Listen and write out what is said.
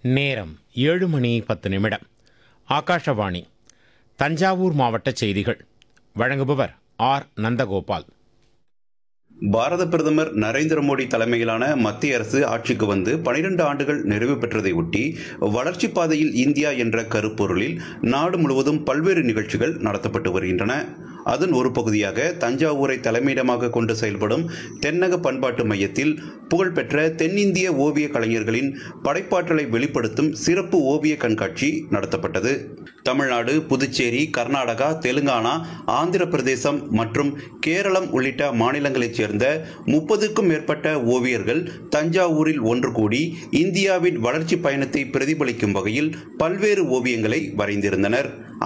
நேரம் ஏழு மணி பத்து நிமிடம் ஆகாஷவாணி தஞ்சாவூர் மாவட்ட செய்திகள் வழங்குபவர் ஆர் நந்தகோபால் பாரத பிரதமர் நரேந்திர மோடி தலைமையிலான மத்திய அரசு ஆட்சிக்கு வந்து 12 ஆண்டுகள் நிறைவு பெற்றதை ஒட்டி வளர்ச்சிப் பாதையில் இந்தியா என்ற கருப்பொருளில் நாடு முழுவதும் பல்வேறு நிகழ்ச்சிகள் நடத்தப்பட்டு வருகின்றன அதன் ஒரு பகுதியாக தஞ்சாவூரை தலைமையிடமாக கொண்டு செயல்படும் தென்னக பண்பாட்டு மையத்தில் புகழ்பெற்ற தென்னிந்திய ஓவிய கலைஞர்களின் படைப்பாற்றலை வெளிப்படுத்தும் சிறப்பு ஓவிய கண்காட்சி நடத்தப்பட்டது தமிழ்நாடு புதுச்சேரி கர்நாடகா தெலுங்கானா ஆந்திர பிரதேசம் மற்றும் கேரளம் உள்ளிட்ட மாநிலங்களைச் சேர்ந்த முப்பதுக்கும் மேற்பட்ட ஓவியர்கள் தஞ்சாவூரில் ஒன்று கூடி இந்தியாவின் வளர்ச்சி பயணத்தை பிரதிபலிக்கும் வகையில் பல்வேறு ஓவியங்களை வரைந்திருந்தனர்